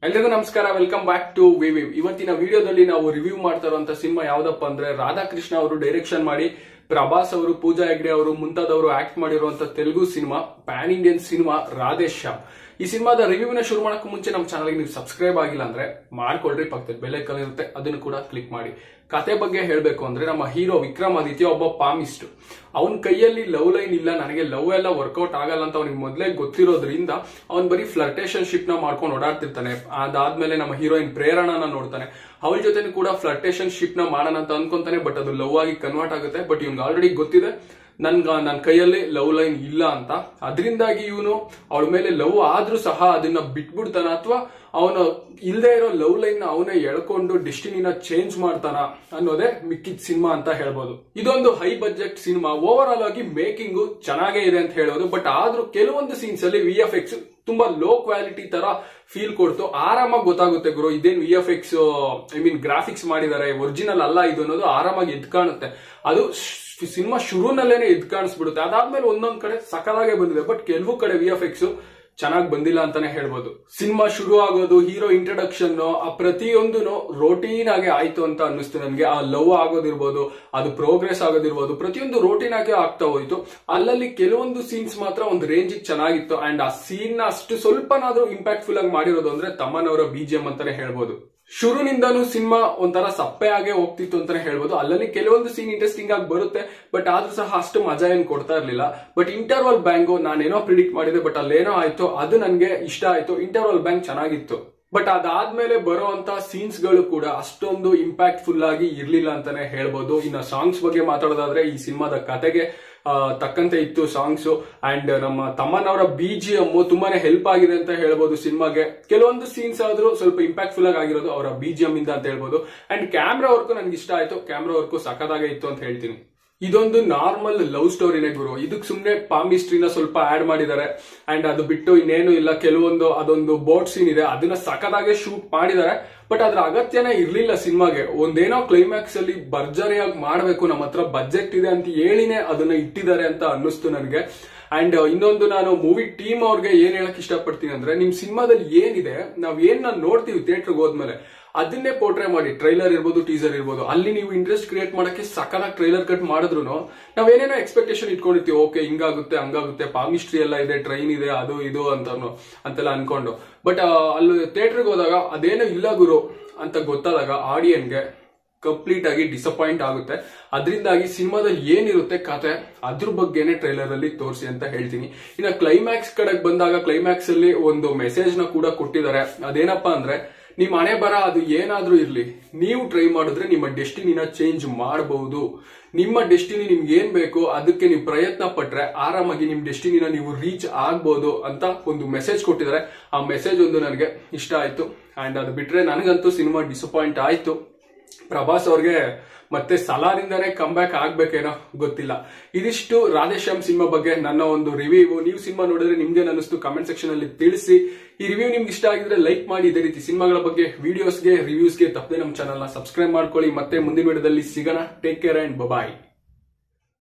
ಎಲ್ರಿಗೂ ನಮಸ್ಕಾರ welcome back to ವಿವಿವ್ ಇವತ್ತಿನ ವಿಡಿಯೋದಲ್ಲಿ ನಾವು ರಿವ್ಯೂ ಮಾಡ್ತಾ ಇರುವಂತ ಸಿನಿಮಾ ಯಾವ್ದಪ್ಪ ಅಂದ್ರೆ ರಾಧಾಕೃಷ್ಣ ಅವರು ಡೈರೆಕ್ಷನ್ ಮಾಡಿ ಪ್ರಭಾಸ್ ಅವರು ಪೂಜಾ ಹೆಗ್ಡೆ ಅವರು ಮುಂತಾದವರು ಆಕ್ಟ್ ಮಾಡಿರುವಂತ Telugu cinema PAN Indian cinema Radheshyam ಈ ಸಿನಿಮಾದ ರಿವ್ಯೂನ ಶುರು ಮಾಡಕ್ಕೆ ಮುಂಚೆ ನಮ್ಮ ಚಾನಲ್ಗೆ ನೀವು ಸಬ್ಸ್ಕ್ರೈಬ್ ಆಗಿಲ್ಲ ಅಂದ್ರೆ ಮಾಡ್ಕೊಳ್ರಿ ಪಕ್ಕದಲ್ಲಿ ಬೆಲೆ ಇರುತ್ತೆ ಅದನ್ನು ಕೂಡ ಕ್ಲಿಕ್ ಮಾಡಿ ಕತೆ ಬಗ್ಗೆ ಹೇಳಬೇಕು ಅಂದ್ರೆ ನಮ್ಮ ಹೀರೋ ವಿಕ್ರಮಾದಿತ್ಯ ಒಬ್ಬ ಪಾಮಿಸ್ಟ್ ಅವನ ಕೈಯಲ್ಲಿ ಲವ್ ಲೈನ್ ಇಲ್ಲ ನನಗೆ ಲವ್ ಎಲ್ಲ ವರ್ಕೌಟ್ ಆಗಲ್ಲ ಅಂತ ಅವನಿಗೆ ಮೊದಲೇ ಗೊತ್ತಿರೋದ್ರಿಂದ ಅವ್ನ್ ಬರೀ ಫ್ಲರ್ಟೇಷನ್ ಶಿಪ್ ನ ಮಾಡ್ಕೊಂಡು ಓಡಾಡ್ತಿರ್ತಾನೆ ಅದಾದ್ಮೇಲೆ ನಮ್ಮ ಹೀರೋಯಿನ್ ಪ್ರೇರಣನ ನೋಡ್ತಾನೆ ಅವಳ ಜೊತೆ ಕೂಡ ಫ್ಲರ್ಟೇಷನ್ ಶಿಪ್ ನ ಮಾಡೋಣ ಅಂತ ಅನ್ಕೊಂತಾನೆ ಬಟ್ ಅದು ಲವ್ ಆಗಿ ಕನ್ವರ್ಟ್ ಆಗುತ್ತೆ ಬಟ್ ಇವ್ನಿಗೆ ಆಲ್ರೆಡಿ ಗೊತ್ತಿದೆ ನನ್ಗ ನನ್ನ ಕೈಯಲ್ಲಿ ಲವ್ ಲೈನ್ ಇಲ್ಲ ಅಂತ ಅದರಿಂದಾಗಿ ಇವನು ಅವಳ ಮೇಲೆ ಲವ್ ಆದ್ರೂ ಸಹ ಅದನ್ನ ಬಿಟ್ಬಿಡ್ತಾನ ಅಥವಾ ಅವನು ಇಲ್ಲದೆ ಇರೋ ಲವ್ ಲೈನ್ ನ ಅವನೇ ಎಳ್ಕೊಂಡು ಡೆಸ್ಟಿನಿನ ಚೇಂಜ್ ಮಾಡ್ತಾನ ಅನ್ನೋದೇ ಮಿಕ್ಕಿದ ಸಿನಿಮಾ ಅಂತ ಹೇಳ್ಬೋದು ಇದೊಂದು high budget cinema overall ಆಗಿ ಮೇಕಿಂಗ್ ಚೆನ್ನಾಗೇ ಇದೆ ಅಂತ ಹೇಳ್ಬೋದು ಬಟ್ ಆದ್ರೂ ಕೆಲವೊಂದು ಸೀನ್ಸ್ ಅಲ್ಲಿ ವಿ ಎಫ್ ಎಕ್ಸ್ ತುಂಬಾ ಲೋ ಕ್ವಾಲಿಟಿ ತರ ಫೀಲ್ ಕೊಡ್ತು ಆರಾಮಾಗಿ ಗೊತ್ತಾಗುತ್ತೆ ಗುರು ಇದೇನು V F X I mean graphics ಮಾಡಿದ್ದಾರೆ ಒರಿಜಿನಲ್ ಅಲ್ಲ ಇದು ಅನ್ನೋದು ಆರಾಮಾಗಿ ಎದ್ ಕಾಣುತ್ತೆ ಅದು ಸಿನಿಮಾ ಶುರುನಲ್ಲೇನೆ ಎದ್ ಕಾಣಿಸ್ಬಿಡುತ್ತೆ ಅದಾದ್ಮೇಲೆ ಒಂದೊಂದ್ ಕಡೆ ಸಕಲಾಗೆ ಬಂದಿದೆ ಬಟ್ ಕೆಲವು ಕಡೆ ವಿ ಎಫ್ ಎಕ್ಸ್ ಚೆನ್ನಾಗಿ ಬಂದಿಲ್ಲ ಅಂತಾನೆ ಹೇಳ್ಬೋದು ಸಿನಿಮಾ ಶುರು ಆಗೋದು ಹೀರೋ ಇಂಟ್ರಡಕ್ಷನ್ ಆ ಪ್ರತಿಯೊಂದು ರೋಟೀನ್ ಆಗಿ ಆಯ್ತು ಅಂತ ಅನ್ನಿಸ್ತು ನನಗೆ ಆ ಲವ್ ಆಗೋದಿರ್ಬೋದು ಅದು ಪ್ರೋಗ್ರೆಸ್ ಆಗೋದಿರ್ಬೋದು ಪ್ರತಿಯೊಂದು ರೋಟೀನ್ ಆಗಿ ಆಗ್ತಾ ಹೋಯ್ತು ಅಲ್ಲಲ್ಲಿ ಕೆಲವೊಂದು ಸೀನ್ಸ್ ಮಾತ್ರ ಒಂದು ರೇಂಜ್ ಚೆನ್ನಾಗಿತ್ತು ಅಂಡ್ ಆ ಸೀನ್ ನ ಅಷ್ಟು ಸ್ವಲ್ಪನಾದ್ರೂ ಇಂಪ್ಯಾಕ್ಟ್ಫುಲ್ ಆಗಿ ಮಾಡಿರೋದು ಅಂದ್ರೆ ತಮ್ಮನವರ ಬಿಜಿಎಂ ಅಂತಾನೆ ಹೇಳ್ಬೋದು ಶುರುನಿಂದಾನು ಸಿನಿಮಾ ಒಂಥರ ಸಪ್ಪೆ ಆಗೇ ಹೋಗ್ತಿತ್ತು ಅಂತಾನೆ ಹೇಳ್ಬೋದು ಅಲ್ಲಲ್ಲಿ ಕೆಲವೊಂದು ಸೀನ್ ಇಂಟ್ರೆಸ್ಟಿಂಗ್ ಆಗಿ ಬರುತ್ತೆ ಬಟ್ ಆದ್ರೂ ಸಹ ಅಷ್ಟು ಮಜಾ ಏನ್ ಕೊಡ್ತಾ ಇರ್ಲಿಲ್ಲ ಬಟ್ ಇಂಟರ್ವಲ್ ಬ್ಯಾಂಗು ನಾನೇನೋ ಪ್ರಿಡಿಕ್ಟ್ ಮಾಡಿದೆ ಬಟ್ ಅಲ್ಲೇನೋ ಆಯ್ತು ಅದು ನನಗೆ ಇಷ್ಟ ಆಯ್ತು ಇಂಟರ್ವಲ್ ಬ್ಯಾಂಕ್ ಚೆನ್ನಾಗಿತ್ತು ಬಟ್ ಅದಾದ್ಮೇಲೆ ಬರುವಂತ ಸೀನ್ಸ್ ಗಳು ಕೂಡ ಅಷ್ಟೊಂದು ಇಂಪ್ಯಾಕ್ಟ್ ಫುಲ್ ಆಗಿ ಇರ್ಲಿಲ್ಲ ಅಂತಾನೆ ಹೇಳ್ಬೋದು ಇನ್ನು ಸಾಂಗ್ಸ್ ಬಗ್ಗೆ ಮಾತಾಡೋದಾದ್ರೆ ಈ ಸಿನಿಮಾದ ಕತೆಗೆ ತಕ್ಕಂತೆ ಇತ್ತು ಸಾಂಗ್ಸ್ ಅಂಡ್ ನಮ್ಮ ತಮ್ಮನವರ ಬಿ ಜಿ ಎಮ್ ತುಂಬಾನೇ ಹೆಲ್ಪ್ ಆಗಿದೆ ಅಂತ ಹೇಳ್ಬೋದು ಸಿನಿಮಾಗೆ ಕೆಲವೊಂದು ಸೀನ್ಸ್ ಆದ್ರೂ ಸ್ವಲ್ಪ ಇಂಪ್ಯಾಕ್ಟ್ ಫುಲ್ ಆಗಿ ಆಗಿರೋದು ಅವರ ಬಿ ಜಿ ಎಂ ಇಂದ ಅಂತ ಹೇಳ್ಬೋದು ಅಂಡ್ ಕ್ಯಾಮ್ರಾ ವರ್ಕು ನನ್ಗೆ ಇಷ್ಟ ಆಯ್ತು ಕ್ಯಾಮ್ರಾ ವರ್ಕು ಸಖತ್ತಾಗೆ ಇತ್ತು ಅಂತ ಹೇಳ್ತೀನಿ ಇದೊಂದು ನಾರ್ಮಲ್ ಲವ್ ಸ್ಟೋರಿನೇ ಗುರು ಇದಕ್ಕೆ ಸುಮ್ನೆ ಪಾಮಿಸ್ಟ್ರಿನ ಸ್ವಲ್ಪ ಆಡ್ ಮಾಡಿದ್ದಾರೆ ಅಂಡ್ ಅದು ಬಿಟ್ಟು ಇನ್ನೇನು ಇಲ್ಲ ಕೆಲವೊಂದು ಅದೊಂದು ಬೋಟ್ ಸೀನ್ ಇದೆ ಅದನ್ನ ಸಖದಾಗೆ ಶೂಟ್ ಮಾಡಿದ್ದಾರೆ ಬಟ್ ಅದ್ರ ಅಗತ್ಯನೇ ಇರ್ಲಿಲ್ಲ ಸಿನಿಮಾಗೆ ಒಂದೇನೋ ಕ್ಲೈಮ್ಯಾಕ್ಸ್ ಅಲ್ಲಿ ಭರ್ಜರಿಯಾಗಿ ಮಾಡ್ಬೇಕು ನಮ್ಮ ಹತ್ರ ಬಜೆಟ್ ಇದೆ ಅಂತ ಹೇಳಿನೇ ಅದನ್ನ ಇಟ್ಟಿದ್ದಾರೆ ಅಂತ ಅನ್ನಿಸ್ತು ನನಗೆ ಅಂಡ್ ಇನ್ನೊಂದು ನಾನು ಮೂವಿ ಟೀಮ್ ಅವ್ರಿಗೆ ಏನ್ ಹೇಳಕ್ ಇಷ್ಟಪಡ್ತೀನಿ ಅಂದ್ರೆ ನಿಮ್ ಸಿನಿಮಾದಲ್ಲಿ ಏನಿದೆ ನಾವ್ ಏನ್ ನಾವು ನೋಡ್ತೀವಿ ಥಿಯೇಟರ್ಗೆ ಹೋದ್ಮೇಲೆ ಅದನ್ನೇ ಪೋರ್ಟ್ರೇ ಮಾಡಿ ಟ್ರೈಲರ್ ಇರ್ಬೋದು ಟೀಸರ್ ಇರ್ಬೋದು ಅಲ್ಲಿ ನೀವು ಇಂಟ್ರೆಸ್ಟ್ ಕ್ರಿಯೇಟ್ ಮಾಡಕ್ಕೆ ಸಕಲಾಗಿ ಟ್ರೈಲರ್ ಕಟ್ ಮಾಡಿದ್ರು ನಾವ್ ಏನೇನೋ ಎಕ್ಸ್ಪೆಕ್ಟೇಷನ್ ಇಟ್ಕೊಂಡಿರ್ತೀವಿ ಓಕೆ ಹಿಂಗಾಗುತ್ತೆ ಹಂಗಾಗುತ್ತೆ ಪಾಮಿಸ್ಟ್ರಿ ಎಲ್ಲ ಇದೆ ಟ್ರೈನ್ ಇದೆ ಅದು ಇದು ಅಂತ ಅಂತೆಲ್ಲ ಅನ್ಕೊಂಡು ಬಟ್ ಅಲ್ಲಿ ಥಿಯೇಟರ್ಗೆ ಹೋದಾಗ ಅದೇನೋ ಇಲ್ಲ ಗುರು ಅಂತ ಗೊತ್ತಾದಾಗ ಆಡಿಯನ್ಗೆ ಕಂಪ್ಲೀಟ್ ಆಗಿ ಡಿಸಪಾಯಿಂಟ್ ಆಗುತ್ತೆ ಅದರಿಂದಾಗಿ ಸಿನಿಮಾದಲ್ಲಿ ಏನಿರುತ್ತೆ ಕತೆ ಅದ್ರ ಬಗ್ಗೆನೆ ಟ್ರೈಲರ್ ಅಲ್ಲಿ ತೋರಿಸಿ ಅಂತ ಹೇಳ್ತೀನಿ ಇನ್ನು ಕ್ಲೈಮ್ಯಾಕ್ಸ್ ಕಡೆಗೆ ಬಂದಾಗ ಕ್ಲೈಮ್ಯಾಕ್ಸ್ ಅಲ್ಲಿ ಒಂದು ಮೆಸೇಜ್ ನ ಕೂಡ ಕೊಟ್ಟಿದ್ದಾರೆ ಅದೇನಪ್ಪಾ ಅಂದ್ರೆ ನಿಮ್ ಹಣೆ ಬರ ಅದು ಏನಾದ್ರೂ ಇರ್ಲಿ ನೀವು ಟ್ರೈ ಮಾಡಿದ್ರೆ ನಿಮ್ಮ ಡೆಸ್ಟಿನಿನ ಚೇಂಜ್ ಮಾಡಬಹುದು ನಿಮ್ಮ ಡೆಸ್ಟಿನಿ ನಿಮ್ಗೆ ಏನ್ ಬೇಕು ಅದಕ್ಕೆ ನೀವು ಪ್ರಯತ್ನ ಪಟ್ರೆ ಆರಾಮಾಗಿ ನಿಮ್ ಡೆಸ್ಟಿನಿನ ನೀವು ರೀಚ್ ಆಗ್ಬೋದು ಅಂತ ಒಂದು ಮೆಸೇಜ್ ಕೊಟ್ಟಿದ್ದಾರೆ ಆ ಮೆಸೇಜ್ ಒಂದು ನನಗೆ ಇಷ್ಟ ಆಯ್ತು ಅಂಡ್ ಅದು ಬಿಟ್ರೆ ನನಗಂತೂ ಸಿನಿಮಾ ಡಿಸಪಾಯಿಂಟ್ ಆಯ್ತು ಪ್ರಭಾಸ್ ಅವ್ರಿಗೆ ಮತ್ತೆ ಸಲಾರಿಂದಾನೇ ಕಮ್ ಬ್ಯಾಕ್ ಆಗ್ಬೇಕೇನೋ ಗೊತ್ತಿಲ್ಲ ಇದಿಷ್ಟು ರಾಧೇಶ್ಯಾಮ್ ಸಿನಿಮಾ ಬಗ್ಗೆ ನನ್ನ ಒಂದು ರಿವ್ಯೂ ನೀವು ಸಿನಿಮಾ ನೋಡಿದ್ರೆ ನಿಮ್ಗೆ ಅನಿಸ್ತು ಕಮೆಂಟ್ ಸೆಕ್ಷನ್ ಅಲ್ಲಿ ತಿಳಿಸಿ ಈ ರಿವ್ಯೂ ನಿಮ್ಗೆ ಇಷ್ಟ ಆಗಿದ್ರೆ ಲೈಕ್ ಮಾಡಿ ಇದೇ ರೀತಿ ಸಿನಿಮಾಗಳ ಬಗ್ಗೆ ವಿಡಿಯೋಸ್ಗೆ ರಿವ್ಯೂಸ್ಗೆ ತಪ್ಪದೆ ನಮ್ಮ ಚಾನಲ್ ನ ಸಬ್ಸ್ಕ್ರೈಬ್ ಮಾಡ್ಕೊಳ್ಳಿ ಮತ್ತೆ ಮುಂದಿನ ವಿಡಿಯೋದಲ್ಲಿ ಸಿಗೋಣ ಟೇಕ್ ಕೇರ್ ಅಂಡ್ ಬಾಯ್